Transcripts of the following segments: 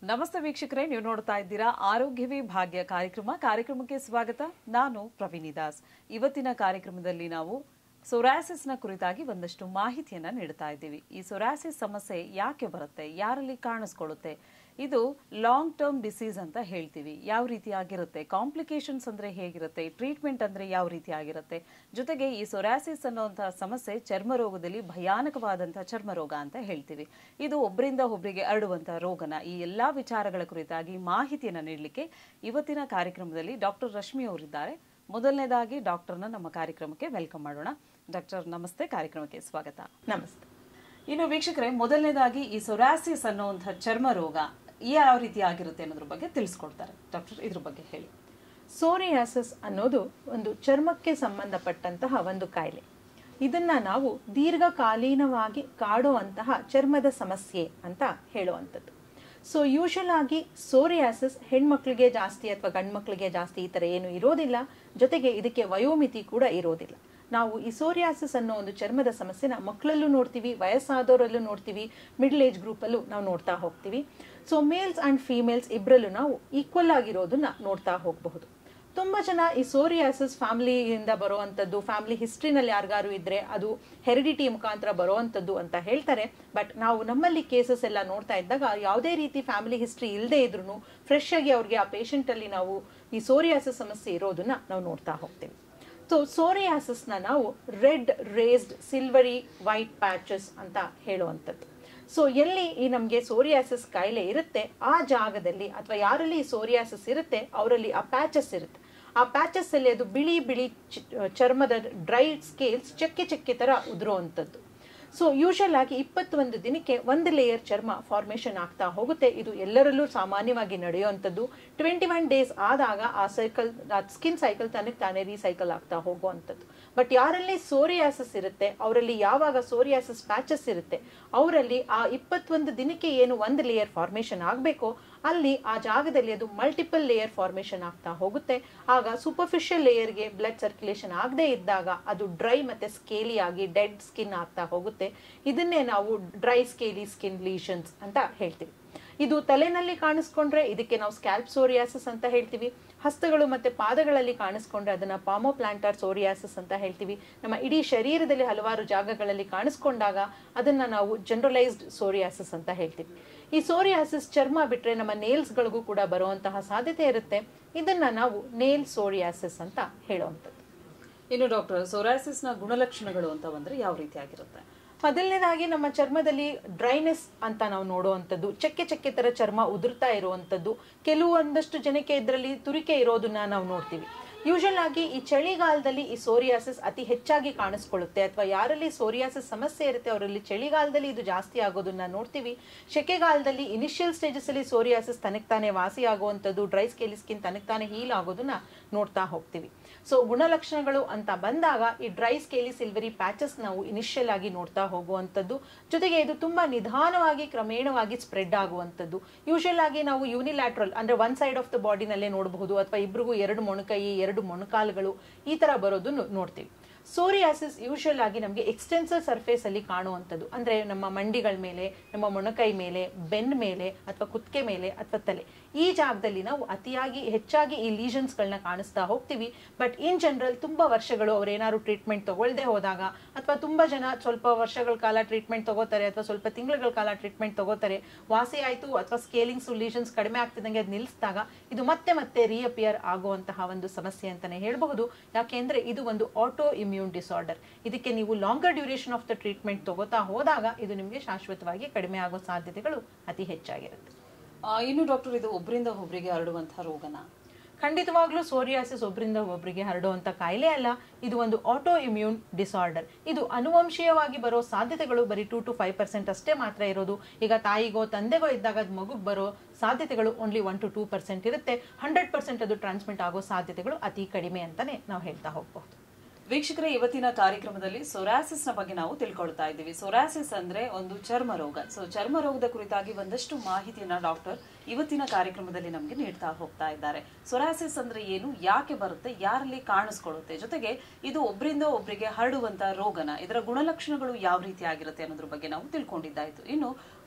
ನಮಸ್ತೆ ವೀಕ್ಷಕರೇ ನೀವು ನೋಡ್ತಾ ಇದ್ದೀರಾ ಆರೋಗ್ಯವೇ ಭಾಗ್ಯ ಕಾರ್ಯಕ್ರಮ ಕಾರ್ಯಕ್ರಮಕ್ಕೆ ಸ್ವಾಗತ ನಾನು ಪ್ರವೀಣಿ ದಾಸ್ ಇವತ್ತಿನ ಕಾರ್ಯಕ್ರಮದಲ್ಲಿ ನಾವು ಸೊರಾಸಿಸ್ನ ಕುರಿತಾಗಿ ಒಂದಷ್ಟು ಮಾಹಿತಿಯನ್ನ ನೀಡ್ತಾ ಇದ್ದೀವಿ ಈ ಸೊರಾಸಿಸ್ ಸಮಸ್ಯೆ ಯಾಕೆ ಬರುತ್ತೆ ಯಾರಲ್ಲಿ ಕಾಣಿಸ್ಕೊಳ್ಳುತ್ತೆ ಇದು ಲಾಂಗ್ ಟರ್ಮ್ ಡಿಸೀಸ್ ಅಂತ ಹೇಳ್ತೀವಿ ಯಾವ ರೀತಿಯಾಗಿರುತ್ತೆ ಕಾಂಪ್ಲಿಕೇಶನ್ಸ್ ಅಂದ್ರೆ ಹೇಗಿರುತ್ತೆ ಟ್ರೀಟ್ಮೆಂಟ್ ಅಂದ್ರೆ ಯಾವ ರೀತಿ ಆಗಿರುತ್ತೆ ಜೊತೆಗೆ ಈ ಸೊರಾಸಿಸ್ ಅನ್ನುವಂತಹ ಸಮಸ್ಯೆ ಚರ್ಮ ರೋಗದಲ್ಲಿ ಭಯಾನಕವಾದಂತಹ ಚರ್ಮ ರೋಗ ಅಂತ ಹೇಳ್ತೀವಿ ಇದು ಒಬ್ಬರಿಂದ ಒಬ್ಬರಿಗೆ ಹರಡುವಂತಹ ರೋಗನ ಈ ಎಲ್ಲಾ ವಿಚಾರಗಳ ಕುರಿತಾಗಿ ಮಾಹಿತಿಯನ್ನ ನೀಡಲಿಕ್ಕೆ ಇವತ್ತಿನ ಕಾರ್ಯಕ್ರಮದಲ್ಲಿ ಡಾಕ್ಟರ್ ರಶ್ಮಿ ಅವರಿದ್ದಾರೆ ಮೊದಲನೇದಾಗಿ ಡಾಕ್ಟರ್ನ ನಮ್ಮ ಕಾರ್ಯಕ್ರಮಕ್ಕೆ ವೆಲ್ಕಮ್ ಮಾಡೋಣ ಡಾಕ್ಟರ್ ನಮಸ್ತೆ ಕಾರ್ಯಕ್ರಮಕ್ಕೆ ಸ್ವಾಗತ ನಮಸ್ತೆ ಇನ್ನು ವೀಕ್ಷಕರೇ ಮೊದಲನೇದಾಗಿ ಈ ಸೊರಾಸಿಸ್ ಅನ್ನುವಂತಹ ಚರ್ಮ ರೋಗ ಯಾವ ರೀತಿ ಆಗಿರುತ್ತೆ ಅನ್ನೋದ್ರ ಬಗ್ಗೆ ತಿಳಿಸ್ಕೊಡ್ತಾರೆ ಡಾಕ್ಟರ್ ಇದ್ರ ಬಗ್ಗೆ ಹೇಳಿ ಸೋರಿಯಾಸಿಸ್ ಅನ್ನೋದು ಒಂದು ಚರ್ಮಕ್ಕೆ ಸಂಬಂಧಪಟ್ಟಂತಹ ಒಂದು ಕಾಯಿಲೆ ಇದನ್ನ ನಾವು ದೀರ್ಘಕಾಲೀನವಾಗಿ ಕಾಡುವಂತಹ ಚರ್ಮದ ಸಮಸ್ಯೆ ಅಂತ ಹೇಳುವಂಥದ್ದು ಸೊ ಯೂಶಲ್ ಆಗಿ ಸೋರಿಯಾಸಿಸ್ ಹೆಣ್ಮಕ್ಳಿಗೆ ಜಾಸ್ತಿ ಅಥವಾ ಗಂಡು ಮಕ್ಕಳಿಗೆ ಜಾಸ್ತಿ ಈ ಥರ ಏನು ಇರೋದಿಲ್ಲ ಜೊತೆಗೆ ಇದಕ್ಕೆ ವಯೋಮಿತಿ ಕೂಡ ಇರೋದಿಲ್ಲ ನಾವು ಈ ಸೋರಿಯಾಸಿಸ್ ಅನ್ನೋ ಒಂದು ಚರ್ಮದ ಸಮಸ್ಯೆನ ಮಕ್ಕಳಲ್ಲೂ ನೋಡ್ತೀವಿ ವಯಸ್ಸಾದವರಲ್ಲೂ ನೋಡ್ತೀವಿ ಮಿಡ್ಲ್ ಏಜ್ ಗ್ರೂಪಲ್ಲೂ ನಾವು ನೋಡ್ತಾ ಹೋಗ್ತೀವಿ ಸೊ ಮೇಲ್ಸ್ ಆ್ಯಂಡ್ ಫೀಮೇಲ್ಸ್ ಇಬ್ಬರಲ್ಲೂ ನಾವು ಈಕ್ವಲ್ ಆಗಿರೋದನ್ನ ನೋಡ್ತಾ ಹೋಗಬಹುದು ತುಂಬ ಜನ ಈ ಸೋರಿಯಾಸಿಸ್ ಫ್ಯಾಮಿಲಿಯಿಂದ ಬರುವಂಥದ್ದು ಫ್ಯಾಮಿಲಿ ಹಿಸ್ಟ್ರಿನಲ್ಲಿ ಯಾರಿಗಾರು ಇದ್ರೆ ಅದು ಹೆರಿಡಿಟಿ ಮುಖಾಂತರ ಬರುವಂಥದ್ದು ಅಂತ ಹೇಳ್ತಾರೆ ಬಟ್ ನಾವು ನಮ್ಮಲ್ಲಿ ಕೇಸಸ್ ಎಲ್ಲ ನೋಡ್ತಾ ಇದ್ದಾಗ ಯಾವುದೇ ರೀತಿ ಫ್ಯಾಮಿಲಿ ಹಿಸ್ಟ್ರಿ ಇಲ್ಲದೆ ಇದ್ರೂ ಫ್ರೆಶ್ ಆಗಿ ಅವ್ರಿಗೆ ಆ ಪೇಷಂಟಲ್ಲಿ ನಾವು ಈ ಸೋರಿಯಾಸಿಸ್ ಸಮಸ್ಯೆ ಇರೋದನ್ನ ನಾವು ನೋಡ್ತಾ ಹೋಗ್ತೇವೆ ಸೊ ಸೋರಿಯಾಸಿಸ್ನ ನಾವು red raised silvery white patches ಅಂತ ಹೇಳುವಂಥದ್ದು ಸೊ ಎಲ್ಲಿ ಈ ನಮಗೆ ಸೋರಿಯಾಸಿಸ್ ಕಾಯಿಲೆ ಇರುತ್ತೆ ಆ ಜಾಗದಲ್ಲಿ ಅಥವಾ ಯಾರಲ್ಲಿ ಈ ಸೋರಿಯಾಸಿಸ್ ಇರುತ್ತೆ ಅವರಲ್ಲಿ ಆ ಪ್ಯಾಚಸ್ ಇರುತ್ತೆ ಆ ಪ್ಯಾಚಸ್ ಅಲ್ಲಿ ಅದು ಬಿಳಿ ಬಿಳಿ ಚ- ಚರ್ಮದ ಡ್ರೈ ಸ್ಕೇಲ್ಸ್ ಚಕ್ಕೆ ಚಕ್ಕೆ ತರ ಉದುರುವಂಥದ್ದು ಸೊ ಯೂಶಲ್ ಆಗಿ ಇಪ್ಪತ್ತೊಂದು ದಿನಕ್ಕೆ ಒಂದು ಲೇಯರ್ ಚರ್ಮ ಫಾರ್ಮೇಷನ್ ಆಗ್ತಾ ಹೋಗುತ್ತೆ ಇದು ಎಲ್ಲರಲ್ಲೂ ಸಾಮಾನ್ಯವಾಗಿ ನಡೆಯುವಂಥದ್ದು ಟ್ವೆಂಟಿ ಒನ್ ಡೇಸ್ ಆದಾಗ ಆ ಸೈಕಲ್ ಸ್ಕಿನ್ ಸೈಕಲ್ ತನಗೆ ತಾನೇ ರೀಸೈಕಲ್ ಆಗ್ತಾ ಹೋಗುವಂಥದ್ದು ಬಟ್ ಯಾರಲ್ಲಿ ಸೋರಿಯಾಸಿಸ್ ಇರುತ್ತೆ ಅವರಲ್ಲಿ ಯಾವಾಗ ಸೋರಿಯಾಸಿಸ್ ಪ್ಯಾಚಸ್ ಇರುತ್ತೆ ಅವರಲ್ಲಿ ಆ ಇಪ್ಪತ್ತೊಂದು ದಿನಕ್ಕೆ ಏನು ಒಂದು ಲೇಯರ್ ಫಾರ್ಮೇಷನ್ ಆಗಬೇಕೋ ಅಲ್ಲಿ ಆ ಜಾಗದಲ್ಲಿ ಅದು ಮಲ್ಟಿಪಲ್ ಲೇಯರ್ ಫಾರ್ಮೇಷನ್ ಆಗ್ತಾ ಹೋಗುತ್ತೆ ಆಗ ಸೂಪರ್ಫಿಷಿಯಲ್ ಲೇಯರ್ಗೆ ಬ್ಲಡ್ ಸರ್ಕ್ಯುಲೇಷನ್ ಆಗದೆ ಇದ್ದಾಗ ಅದು ಡ್ರೈ ಮತ್ತೆ ಸ್ಕೇಲಿ ಆಗಿ ಡೆಡ್ ಸ್ಕಿನ್ ಆಗ್ತಾ ಹೋಗುತ್ತೆ ಇದನ್ನೇ ನಾವು ಡ್ರೈ ಸ್ಕೇಲಿ ಸ್ಕಿನ್ ಲೀಷನ್ಸ್ ಅಂತ ಹೇಳ್ತೀವಿ ಇದು ತಲೆನಲ್ಲಿ ಕಾಣಿಸ್ಕೊಂಡ್ರೆ ಇದಕ್ಕೆ ನಾವು ಸ್ಕ್ಯಾಲ್ಪ್ ಸೋರಿಯಾಸಿಸ್ ಅಂತ ಹೇಳ್ತೀವಿ ಹಸ್ತಗಳು ಮತ್ತೆ ಪಾದಗಳಲ್ಲಿ ಕಾಣಿಸ್ಕೊಂಡ್ರೆ ಅದನ್ನ ಪಾಮೋಪ್ಲಾಂಟರ್ ಸೋರಿಯಾಸಿಸ್ ಅಂತ ಹೇಳ್ತೀವಿ ನಮ್ಮ ಇಡೀ ಶರೀರದಲ್ಲಿ ಹಲವಾರು ಜಾಗಗಳಲ್ಲಿ ಕಾಣಿಸ್ಕೊಂಡಾಗ ಅದನ್ನ ನಾವು ಜನರಲೈಸ್ಡ್ ಸೋರಿಯಾಸಿಸ್ ಅಂತ ಹೇಳ್ತೀವಿ ಈ ಸೋರಿಯಾಸಿಸ್ ಚರ್ಮ ಬಿಟ್ರೆ ನಮ್ಮ ನೇಲ್ಸ್ಗಳಿಗೂ ಕೂಡ ಬರುವಂತಹ ಸಾಧ್ಯತೆ ಇರುತ್ತೆ ಇದನ್ನ ನಾವು ನೇಲ್ ಸೋರಿಯಾಸಿಸ್ ಅಂತ ಹೇಳುವಂಥದ್ದು ಇನ್ನು ಡಾಕ್ಟರ್ ಸೊರಾಸಿಸ್ನ ಗುಣಲಕ್ಷಣಗಳು ಅಂತ ಬಂದ್ರೆ ಯಾವ ರೀತಿ ಆಗಿರುತ್ತೆ ಮೊದಲನೇದಾಗಿ ನಮ್ಮ ಚರ್ಮದಲ್ಲಿ ಡ್ರೈನೆಸ್ ಅಂತ ನಾವು ನೋಡುವಂಥದ್ದು ಚಕ್ಕೆ ಚಕ್ಕೆ ತರ ಚರ್ಮ ಉದುರ್ತಾ ಇರುವಂಥದ್ದು ಕೆಲವೊಂದಷ್ಟು ಜನಕ್ಕೆ ಇದರಲ್ಲಿ ತುರಿಕೆ ಇರೋದನ್ನ ನಾವು ನೋಡ್ತೀವಿ ಯೂಶಲ್ ಆಗಿ ಈ ಚಳಿಗಾಲದಲ್ಲಿ ಈ ಸೋರಿಯಾಸಿಸ್ ಅತಿ ಹೆಚ್ಚಾಗಿ ಕಾಣಿಸ್ಕೊಳ್ಳುತ್ತೆ ಅಥವಾ ಯಾರಲ್ಲಿ ಸೋರಿಯಾಸಿಸ್ ಸಮಸ್ಯೆ ಇರುತ್ತೆ ಅವರಲ್ಲಿ ಚಳಿಗಾಲದಲ್ಲಿ ಇದು ಜಾಸ್ತಿ ಆಗೋದನ್ನ ನೋಡ್ತೀವಿ ಸೆಕೆಗಾಲದಲ್ಲಿ ಇನಿಷಿಯಲ್ ಸ್ಟೇಜಸ್ ಅಲ್ಲಿ ಸೋರಿಯಾಸಿಸ್ ತನಕ್ ತಾನೇ ವಾಸಿ ಆಗುವಂಥದ್ದು ಡ್ರೈ ಸ್ಕೇಲಿ ಸ್ಕಿನ್ ತನಕ್ ತಾನೇ ಹೀಲ್ ಆಗೋದನ್ನ ನೋಡ್ತಾ ಹೋಗ್ತೀವಿ ಸೊ ಗುಣಲಕ್ಷಣಗಳು ಅಂತ ಬಂದಾಗ ಈ ಡ್ರೈ ಸ್ಕೇಲಿ ಸಿಲ್ವರಿ ಪ್ಯಾಚಸ್ ನಾವು ಇನಿಷಿಯಲ್ ಆಗಿ ನೋಡ್ತಾ ಹೋಗುವಂಥದ್ದು ಜೊತೆಗೆ ಇದು ತುಂಬಾ ನಿಧಾನವಾಗಿ ಕ್ರಮೇಣವಾಗಿ ಸ್ಪ್ರೆಡ್ ಆಗುವಂಥದ್ದು ಯೂಶಲ್ ಆಗಿ ನಾವು ಯೂನಿಲ್ಯಾಟ್ರಲ್ ಅಂದ್ರೆ ಒನ್ ಸೈಡ್ ಆಫ್ ದ ಬಾಡಿನಲ್ಲೇ ನೋಡಬಹುದು ಅಥವಾ ಇಬ್ರಿಗೂ ಎರಡು ಮೊಣಕೈ ಎರಡು ಮೊಣಕಾಲುಗಳು ಈ ತರ ಬರೋದನ್ನು ನೋಡ್ತೀವಿ ಸೋರಿಯಾಸಿಸ್ ಯೂಶಲ್ ಆಗಿ ನಮಗೆ ಎಕ್ಸ್ಟೆನ್ಸಿವ್ ಸರ್ಫೇಸ್ ಅಲ್ಲಿ ಕಾಣುವಂಥದ್ದು ಅಂದ್ರೆ ನಮ್ಮ ಮಂಡಿಗಳ ಮೇಲೆ ನಮ್ಮ ಮೊಣಕೈ ಮೇಲೆ ಬೆನ್ ಮೇಲೆ ಅಥವಾ ಕುತ್ತಿಗೆ ಮೇಲೆ ಅಥವಾ ತಲೆ ಈ ಜಾಗದಲ್ಲಿ ನಾವು ಅತಿಯಾಗಿ ಹೆಚ್ಚಾಗಿ ಈ ಲೀಷನ್ಸ್ ಗಳನ್ನ ಕಾಣಿಸ್ತಾ ಹೋಗ್ತೀವಿ ಬಟ್ ಇನ್ ಜನರಲ್ ತುಂಬಾ ವರ್ಷಗಳು ಅವ್ರು ಏನಾದ್ರು ಟ್ರೀಟ್ಮೆಂಟ್ ತಗೊಳ್ದೆ ಹೋದಾಗ ಅಥವಾ ತುಂಬಾ ಜನ ಸ್ವಲ್ಪ ವರ್ಷಗಳ ಕಾಲ ಟ್ರೀಟ್ಮೆಂಟ್ ತಗೋತಾರೆ ಅಥವಾ ಸ್ವಲ್ಪ ತಿಂಗಳ ಕಾಲ ಟ್ರೀಟ್ಮೆಂಟ್ ತಗೋತಾರೆ ವಾಸಿ ಆಯ್ತು ಅಥವಾ ಸ್ಕೇಲಿಂಗ್ಸ್ ಲೀಷನ್ಸ್ ಕಡಿಮೆ ಆಗ್ತಿದ್ದಂಗೆ ಅದು ನಿಲ್ಲಿಸಿದಾಗ ಇದು ಮತ್ತೆ ಮತ್ತೆ ರೀಅಪಿಯರ್ ಆಗುವಂತಹ ಒಂದು ಸಮಸ್ಯೆ ಅಂತಾನೆ ಹೇಳಬಹುದು ಯಾಕೆಂದ್ರೆ ಇದು ಒಂದು ಆಟೋ ಇಮ್ಯೂನ್ ಡಿಸಾರ್ಡರ್ ಇದಕ್ಕೆ ನೀವು longer duration of the treatment ತಗೋತಾ ಹೋದಾಗ ಇದು ನಿಮಗೆ ಶಾಶ್ವತವಾಗಿ ಕಡಿಮೆ ಆಗೋ ಸಾಧ್ಯತೆಗಳು ಅತಿ ಹೆಚ್ಚಾಗಿರುತ್ತೆ ಆ, ಇನ್ನು ಡಾಕ್ಟರ್ ಇದು ಒಬ್ಬರಿಂದ ಒಬ್ಬರಿಗೆ ಹರಡುವಂತಹ ರೋಗನ ಖಂಡಿತವಾಗ್ಲೂ ಸೋರಿಯಾಸಿಸ್ ಒಬ್ಬರಿಂದ ಒಬ್ಬರಿಗೆ ಹರಡುವಂತ ಕಾಯಿಲೆ ಅಲ್ಲ ಇದು ಒಂದು ಆಟೋ ಇಮ್ಯೂನ್ ಡಿಸಾರ್ಡರ್ ಇದು ಅನುವಂಶೀಯವಾಗಿ ಬರೋ ಸಾಧ್ಯತೆಗಳು ಬರೀ ಟೂ ಟು ಫೈವ್ ಪರ್ಸೆಂಟ್ ಅಷ್ಟೇ ಮಾತ್ರ ಇರೋದು ಈಗ ತಾಯಿಗೋ ತಂದೆಗೋ ಇದ್ದಾಗ ಅದು ಮಗುಗೆ ಬರೋ ಸಾಧ್ಯತೆಗಳು only one to two percent ಇರುತ್ತೆ ಹಂಡ್ರೆಡ್ ಪರ್ಸೆಂಟ್ ಅದು ಟ್ರಾನ್ಸ್ಮಿಟ್ ಆಗೋ ಸಾಧ್ಯತೆಗಳು ಅತಿ ಕಡಿಮೆ ಅಂತಾನೆ ನಾವು ಹೇಳ್ತಾ ಹೋಗ್ಬಹುದು ವೀಕ್ಷಕರೇ ಇವತ್ತಿನ ಕಾರ್ಯಕ್ರಮದಲ್ಲಿ ಸೊರಾಸಿಸ್ ನ ಬಗ್ಗೆ ನಾವು ತಿಳ್ಕೊಳ್ತಾ ಇದ್ದೀವಿ ಸೊರಾಸಿಸ್ ಅಂದ್ರೆ ಒಂದು ಚರ್ಮ ರೋಗ ಸೊ ಚರ್ಮ ರೋಗದ ಕುರಿತಾಗಿ ಒಂದಷ್ಟು ಮಾಹಿತಿಯನ್ನ ಡಾಕ್ಟರ್ ಇವತ್ತಿನ ಕಾರ್ಯಕ್ರಮದಲ್ಲಿ ನಮಗೆ ನೀಡ್ತಾ ಹೋಗ್ತಾ ಇದ್ದಾರೆ ಸೊರಾಸಿಸ್ ಅಂದ್ರೆ ಏನು ಯಾಕೆ ಬರುತ್ತೆ ಯಾರಲ್ಲಿ ಕಾಣಿಸ್ಕೊಳ್ಳುತ್ತೆ ಜೊತೆಗೆ ಇದು ಒಬ್ಬರಿಂದ ಒಬ್ಬರಿಗೆ ಹರಡುವಂತ ರೋಗನ ಇದರ ಗುಣಲಕ್ಷಣಗಳು ಯಾವ ರೀತಿ ಆಗಿರುತ್ತೆ ಅನ್ನೋದ್ರ ಬಗ್ಗೆ ನಾವು ತಿಳ್ಕೊಂಡಿದ್ದಾಯ್ತು ಇನ್ನು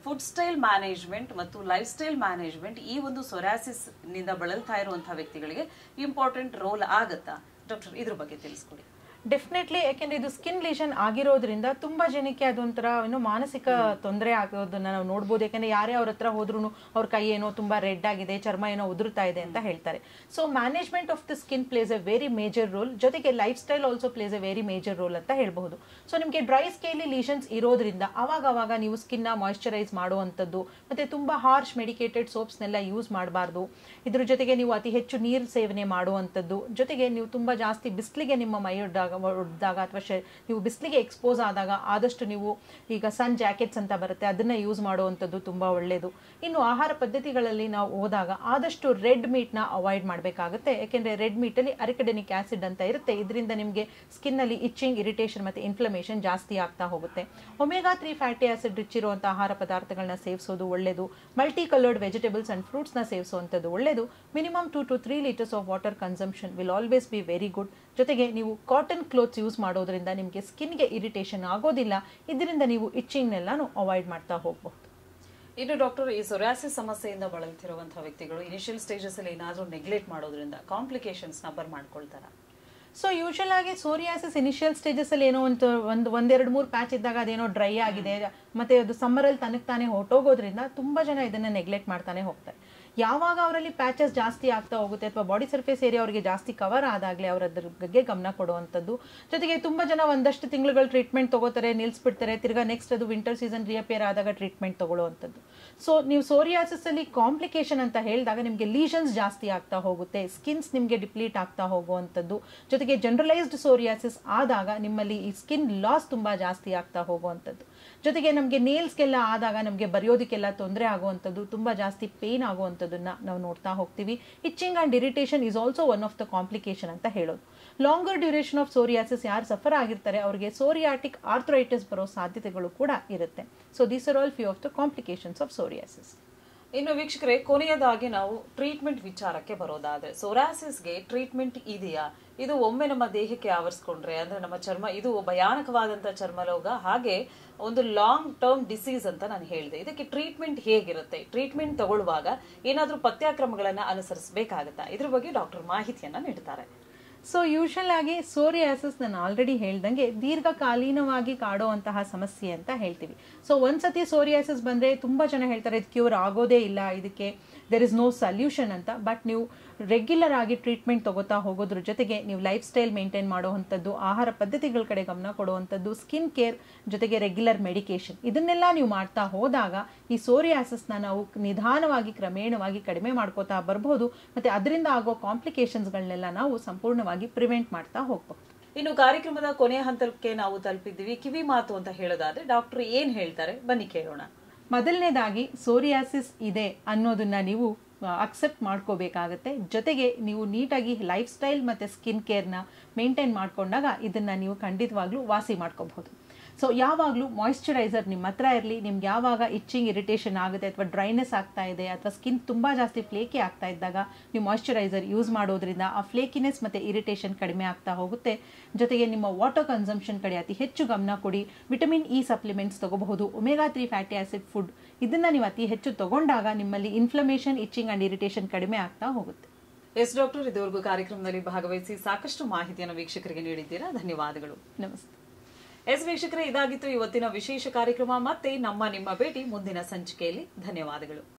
ಫುಡ್ ಸ್ಟೈಲ್ ಮ್ಯಾನೇಜ್ಮೆಂಟ್ ಮತ್ತು ಲೈಫ್ ಸ್ಟೈಲ್ ಮ್ಯಾನೇಜ್ಮೆಂಟ್ ಈ ಒಂದು ಸೊರಾಸಿಸ್ ನಿಂದ ಬಳಲ್ತಾ ಇರುವಂತಹ ವ್ಯಕ್ತಿಗಳಿಗೆ ಇಂಪಾರ್ಟೆಂಟ್ ರೋಲ್ ಆಗತ್ತಾ ಡಾಕ್ಟರ್ ಇದ್ರ ಬಗ್ಗೆ ತಿಳಿಸ್ಕೊಡಿ ಡೆಫಿನೆಟ್ಲಿ ಯಾಕೆಂದ್ರೆ ಇದು ಸ್ಕಿನ್ ಲೇಷನ್ ಆಗಿರೋದ್ರಿಂದ ತುಂಬಾ ಜನಕ್ಕೆ ಅದೊಂಥರ ಏನು ಮಾನಸಿಕ ತೊಂದರೆ ಆಗೋದನ್ನ ನಾವು ನೋಡ್ಬೋದು ಯಾಕಂದ್ರೆ ಯಾರೇ ಅವ್ರ ಹತ್ರ ಹೋದ್ರೂ ಅವ್ರ ಕೈ ಏನೋ ತುಂಬಾ ರೆಡ್ ಆಗಿದೆ ಚರ್ಮ ಏನೋ ಉದುರುತ್ತಾ ಇದೆ ಅಂತ ಹೇಳ್ತಾರೆ so management of the skin plays a very major role ಜೊತೆಗೆ lifestyle also plays a very major role ಅಂತ ಹೇಳ್ಬಹುದು ಸೊ ನಿಮಗೆ ಡ್ರೈ ಸ್ಕೇಲಿ ಲೀಷನ್ಸ್ ಇರೋದ್ರಿಂದ ಅವಾಗ ಅವಾಗ ನೀವು ಸ್ಕಿನ್ನ ಮಾಯಿಶ್ಚರೈಸ್ ಮಾಡುವಂಥದ್ದು ಮತ್ತೆ ತುಂಬಾ ಹಾರ್ಶ್ ಮೆಡಿಕೇಟೆಡ್ ಸೋಪ್ಸ್ನೆಲ್ಲ ಯೂಸ್ ಮಾಡಬಾರ್ದು ಇದ್ರ ಜೊತೆಗೆ ನೀವು ಅತಿ ಹೆಚ್ಚು ನೀರು ಸೇವನೆ ಮಾಡುವಂಥದ್ದು ಜೊತೆಗೆ ನೀವು ತುಂಬಾ ಜಾಸ್ತಿ ಬಿಸಿಲಿಗೆ ನಿಮ್ಮ ಮೈ ಒಡ್ಡಾಗ ಒಡ್ದಾಗ ಅಥವಾ ನೀವು ಬಿಸಿಲಿಗೆ ಎಕ್ಸ್ಪೋಸ್ ಆದಾಗ ಆದಷ್ಟು ನೀವು ಈಗ ಸನ್ ಜಾಕೆಟ್ಸ್ ಅಂತ ಬರುತ್ತೆ ಅದನ್ನ ಯೂಸ್ ಮಾಡುವಂಥದ್ದು ತುಂಬಾ ಒಳ್ಳೆಯದು ಇನ್ನು ಆಹಾರ ಪದ್ಧತಿಗಳಲ್ಲಿ ನಾವು ಹೋದಾಗ ಆದಷ್ಟು ರೆಡ್ ಮೀಟ್ನ ಅವಾಯ್ಡ್ ಮಾಡಬೇಕಾಗುತ್ತೆ ಯಾಕೆಂದ್ರೆ ರೆಡ್ ಮೀಟಲ್ಲಿ ಅರಿಕಡೆನಿಕ್ ಆಸಿಡ್ ಅಂತ ಇರುತ್ತೆ ಇದರಿಂದ ನಿಮಗೆ ಸ್ಕಿನ್ನಲ್ಲಿ ಇಚ್ಚಿಂಗ್ ಇರಿಟೇಷನ್ ಮತ್ತೆ ಇನ್ಫ್ಲಮೇಷನ್ ಜಾಸ್ತಿ ಆಗ್ತಾ ಹೋಗುತ್ತೆ omega three fatty acid rich ಇರುವಂತಹ ಆಹಾರ ಪದಾರ್ಥಗಳನ್ನ ಸೇವಿಸೋದು ಒಳ್ಳೆಯದು ಮಲ್ಟಿ ಕಲರ್ಡ್ ವೆಜಿಟೇಬಲ್ಸ್ ಅಂಡ್ ಫ್ರೂಟ್ಸ್ನ ಸೇವಿಸುವಂಥದ್ದು ಒಳ್ಳೆಯದು minimum two two three litres of water consumption will always be very good ಜೊತೆಗೆ ನೀವು ಕಾಟನ್ ಕ್ಲೋತ್ಸ್ ಯೂಸ್ ಮಾಡೋದ್ರಿಂದ ನಿಮಗೆ ಸ್ಕಿನ್ಗೆ ಇರಿಟೇಷನ್ ಆಗೋದಿಲ್ಲ ಇದರಿಂದ ನೀವು ಇಚ್ಚಿಂಗ್ನೆಲ್ಲಾನು ಅವಾಯ್ಡ್ ಮಾಡ್ತಾ ಹೋಗಬಹುದು ಇನ್ನು ಡಾಕ್ಟರ್ ಈ ಸೊರಾಸಿಸ್ ಸಮಸ್ಯೆಯಿಂದ ಬಳಲ್ತಿರುವಂತಹ ವ್ಯಕ್ತಿಗಳು ಇನಿಷಿಯಲ್ ಸ್ಟೇಜಸ್ ಅಲ್ಲಿ ಏನಾದರೂ ನೆಗ್ಲೆಕ್ಟ್ ಮಾಡೋದ್ರಿಂದ ಕಾಂಪ್ಲಿಕೇಶನ್ಸ್ ನ ಬರ್ ಮಾಡ್ಕೊಳ್ತಾರ ಸೊ ಯೂಶಲ್ ಆಗಿ ಸೋರಿಯಾಸಿಸ್ ಇನಿಷಿಯಲ್ ಸ್ಟೇಜಸ್ ಅಲ್ಲಿ ಏನೋ ಒಂದು ಒಂದು ಒಂದೆರಡು ಮೂರು ಪ್ಯಾಚ್ ಇದ್ದಾಗ ಅದೇನೋ ಡ್ರೈ ಆಗಿದೆ ಮತ್ತೆ ಅದು ಸಮ್ಮರಲ್ಲಿ ತನಗೆ ತಾನೇ ಹೊರಟೋಗೋದ್ರಿಂದ ತುಂಬಾ ಜನ ಇದನ್ನ ನೆಗ್ಲೆಕ್ಟ್ ಮಾಡ್ತಾನೆ ಹೋಗ್ತಾರೆ ಯಾವಾಗ ಅವರಲ್ಲಿ ಪ್ಯಾಚಸ್ ಜಾಸ್ತಿ ಆಗ್ತಾ ಹೋಗುತ್ತೆ ಅಥವಾ ಬಾಡಿ ಸರ್ಫೇಸ್ ಏರಿಯಾ ಅವರಿಗೆ ಜಾಸ್ತಿ ಕವರ್ ಆದಾಗಲೇ ಅವರ ಅದ್ರ ಬಗ್ಗೆ ಗಮನ ಕೊಡುವಂಥದ್ದು ಜೊತೆಗೆ ತುಂಬಾ ಜನ ಒಂದಷ್ಟು ತಿಂಗಳುಗಳು ಟ್ರೀಟ್ಮೆಂಟ್ ತಗೋತಾರೆ ನಿಲ್ಲಿಸ್ಬಿಡ್ತಾರೆ ತಿರ್ಗಾ ನೆಕ್ಸ್ಟ್ ಅದು ವಿಂಟರ್ ಸೀಸನ್ ರಿಯಪೇರ್ ಆದಾಗ ಟ್ರೀಟ್ಮೆಂಟ್ ತಗೊಳ್ಳುವಂಥದ್ದು ಸೊ ನೀವು ಸೋರಿಯಾಸಿಸ್ ಅಲ್ಲಿ ಕಾಂಪ್ಲಿಕೇಶನ್ ಅಂತ ಹೇಳಿದಾಗ ನಿಮಗೆ ಲೀಷನ್ಸ್ ಜಾಸ್ತಿ ಆಗ್ತಾ ಹೋಗುತ್ತೆ ಸ್ಕಿನ್ಸ್ ನಿಮಗೆ ಡಿಪ್ಲೀಟ್ ಆಗ್ತಾ ಹೋಗುವಂಥದ್ದು ಜೊತೆಗೆ ಜನರಲೈಸ್ಡ್ ಸೋರಿಯಾಸಿಸ್ ಆದಾಗ ನಿಮ್ಮಲ್ಲಿ ಈ ಸ್ಕಿನ್ ಲಾಸ್ ತುಂಬಾ ಜಾಸ್ತಿ ಆಗ್ತಾ ಹೋಗುವಂಥದ್ದು ಜೊತೆಗೆ ನಮಗೆ ನೇಲ್ಸ್ಗೆಲ್ಲ ಆದಾಗ ನಮಗೆ ಬರೆಯೋದಕ್ಕೆಲ್ಲ ತೊಂದರೆ ಆಗುವಂಥದ್ದು ತುಂಬಾ ಜಾಸ್ತಿ ಪೇನ್ ಆಗುವಂಥದ್ದನ್ನ ನಾವು ನೋಡ್ತಾ ಹೋಗ್ತೀವಿ itching and irritation is also one of the complication ಅಂತ ಹೇಳೋದು ಲಾಂಗರ್ ಡ್ಯೂರೇಷನ್ ಆಫ್ ಸೋರಿಯಾಸಿಸ್ ಯಾರು ಸಫರ್ ಆಗಿರ್ತಾರೆ ಅವರಿಗೆ ಸೋರಿಯಾಟಿಕ್ ಆರ್ಥರೈಟಿಸ್ ಬರೋ ಸಾಧ್ಯತೆಗಳು ಕೂಡ ಇರುತ್ತೆ so these are all few of the complications of psoriasis ಇನ್ನು ವೀಕ್ಷಕರೇ ಕೊನೆಯದಾಗಿ ನಾವು ಟ್ರೀಟ್ಮೆಂಟ್ ವಿಚಾರಕ್ಕೆ ಬರೋದಾದ್ರೆ ಸೊರಾಸಿಸ್ಗೆ ಟ್ರೀಟ್ಮೆಂಟ್ ಇದೆಯಾ ಇದು ಒಮ್ಮೆ ನಮ್ಮ ದೇಹಕ್ಕೆ ಆವರಿಸ್ಕೊಂಡ್ರೆ ಅಂದ್ರೆ ನಮ್ಮ ಚರ್ಮ ಇದು ಭಯಾನಕವಾದಂತ ಚರ್ಮರೋಗ ಹಾಗೆ ಒಂದು ಲಾಂಗ್ ಟರ್ಮ್ ಡಿಸೀಸ್ ಅಂತ ನಾನು ಹೇಳಿದೆ ಇದಕ್ಕೆ ಟ್ರೀಟ್ಮೆಂಟ್ ಹೇಗಿರುತ್ತೆ ಟ್ರೀಟ್ಮೆಂಟ್ ತಗೊಳ್ಳುವಾಗ ಏನಾದ್ರೂ ಪಥ್ಯಕ್ರಮಗಳನ್ನ ಅನುಸರಿಸಬೇಕಾಗತ್ತಾ ಇದ್ರ ಬಗ್ಗೆ ಡಾಕ್ಟರ್ ಮಾಹಿತಿಯನ್ನ ನೀಡ್ತಾರೆ ಸೊ ಯೂಶಲ್ ಆಗಿ ಸೋರಿಯಾಸಿಸ್ ನಾನು ಆಲ್ರೆಡಿ ಹೇಳ್ದಂಗೆ ದೀರ್ಘಕಾಲೀನವಾಗಿ ಕಾಡುವಂತಹ ಸಮಸ್ಯೆ ಅಂತ ಹೇಳ್ತೀವಿ ಸೊ ಒಂದ್ಸತಿ ಸೋರಿಯಾಸಿಸ್ ಬಂದ್ರೆ ತುಂಬಾ ಜನ ಹೇಳ್ತಾರೆ ಇದು ಕ್ಯೂರ್ ಆಗೋದೇ ಇಲ್ಲ ಇದಕ್ಕೆ ದೆರ್ ಇಸ್ ನೋ ಸಲ್ಯೂಷನ್ ಅಂತ ಬಟ್ ನೀವು ರೆಗ್ಯುಲರ್ ಆಗಿ ಟ್ರೀಟ್ಮೆಂಟ್ ತಗೋತಾ ಹೋಗೋದ್ರ ಜೊತೆಗೆ ನೀವು ಲೈಫ್ ಸ್ಟೈಲ್ ಮೇಂಟೈನ್ ಮಾಡುವಂಥದ್ದು ಆಹಾರ ಪದ್ಧತಿಗಳ ಕಡೆ ಗಮನ ಕೊಡುವಂಥದ್ದು ಸ್ಕಿನ್ ಕೇರ್ ಜೊತೆಗೆ ರೆಗ್ಯುಲರ್ ಮೆಡಿಕೇಶನ್ ಇದನ್ನೆಲ್ಲ ನೀವು ಮಾಡ್ತಾ ಹೋದಾಗ ಈ ಸೋರಿಯಾಸಿಸ್ನ ನಾವು ನಿಧಾನವಾಗಿ ಕ್ರಮೇಣವಾಗಿ ಕಡಿಮೆ ಮಾಡ್ಕೋತಾ ಬರ್ಬೋದು ಮತ್ತೆ ಅದರಿಂದ ಆಗೋ ಕಾಂಪ್ಲಿಕೇಶನ್ಸ್ಗಳನ್ನೆಲ್ಲ ನಾವು ಸಂಪೂರ್ಣವಾಗಿ ಪ್ರಿವೆಂಟ್ ಮಾಡ್ತಾ ಹೋಗ್ಬಹುದು ಇನ್ನು ಕಾರ್ಯಕ್ರಮದ ಕೊನೆಯ ಹಂತಕ್ಕೆ ನಾವು ತಲುಪಿದ್ದೀವಿ ಕಿವಿ ಮಾತು ಅಂತ ಹೇಳೋದಾದ್ರೆ ಡಾಕ್ಟರ್ ಏನ್ ಹೇಳ್ತಾರೆ ಬನ್ನಿ ಕೇಳೋಣ ಮೊದಲನೇದಾಗಿ ಸೋರಿಯಾಸಿಸ್ ಇದೆ ಅನ್ನೋದನ್ನ ನೀವು ಅಕ್ಸೆಪ್ಟ್ ಮಾಡ್ಕೋಬೇಕಾಗತ್ತೆ ಜೊತೆಗೆ ನೀವು ನೀಟಾಗಿ ಲೈಫ್ ಸ್ಟೈಲ್ ಮತ್ತು ಸ್ಕಿನ್ ಕೇರ್ನ ಮೇಂಟೈನ್ ಮಾಡ್ಕೊಂಡಾಗ ಇದನ್ನು ನೀವು ಖಂಡಿತವಾಗ್ಲೂ ವಾಸಿ ಮಾಡ್ಕೋಬಹುದು ಸೊ ಯಾವಾಗಲೂ ಮಾಯಿಶ್ಚರೈಸರ್ ನಿಮ್ಮ ಹತ್ರ ಇರಲಿ ನಿಮ್ಗೆ ಯಾವಾಗ ಇಚ್ಚಿಂಗ್ ಇರಿಟೇಷನ್ ಆಗುತ್ತೆ ಅಥವಾ ಡ್ರೈನೆಸ್ ಆಗ್ತಾ ಇದೆ ಅಥವಾ ಸ್ಕಿನ್ ತುಂಬ ಜಾಸ್ತಿ ಫ್ಲೇಕಿ ಆಗ್ತಾ ಇದ್ದಾಗ ನೀವು ಮಾಯಿಶ್ಚರೈಸರ್ ಯೂಸ್ ಮಾಡೋದ್ರಿಂದ ಆ ಫ್ಲೇಕಿನೆಸ್ ಮತ್ತು ಇರಿಟೇಷನ್ ಕಡಿಮೆ ಆಗ್ತಾ ಹೋಗುತ್ತೆ ಜೊತೆಗೆ ನಿಮ್ಮ ವಾಟರ್ ಕನ್ಸಂಪ್ಷನ್ ಕಡೆ ಅತಿ ಹೆಚ್ಚು ಗಮನ ಕೊಡಿ ವಿಟಮಿನ್ ಇ ಸಪ್ಲಿಮೆಂಟ್ಸ್ ತಗೋಬಹುದು omega three fatty acid food ಇದನ್ನು ನೀವು ಅತಿ ಹೆಚ್ಚು ತಗೊಂಡಾಗ ನಿಮ್ಮಲ್ಲಿ ಇನ್ಫ್ಲಮೇಷನ್ ಇಚ್ಚಿಂಗ್ ಆ್ಯಂಡ್ ಇರಿಟೇಷನ್ ಕಡಿಮೆ ಆಗ್ತಾ ಹೋಗುತ್ತೆ ಎಸ್ ಡಾಕ್ಟರ್ ಇದುವರೆಗೂ ಕಾರ್ಯಕ್ರಮದಲ್ಲಿ ಭಾಗವಹಿಸಿ ಸಾಕಷ್ಟು ಮಾಹಿತಿಯನ್ನು ವೀಕ್ಷಕರಿಗೆ ನೀಡಿದ್ದೀರಾ ಧನ್ಯವಾದಗಳು ನಮಸ್ತೆ ಎಸ್ ವೀಕ್ಷಕರೇ ಇದಾಗಿತ್ತು ಇವತ್ತಿನ ವಿಶೇಷ ಕಾರ್ಯಕ್ರಮ ಮತ್ತೆ ನಮ್ಮ ನಿಮ್ಮ ಭೇಟಿ ಮುಂದಿನ ಸಂಚಿಕೆಯಲ್ಲಿ ಧನ್ಯವಾದಗಳು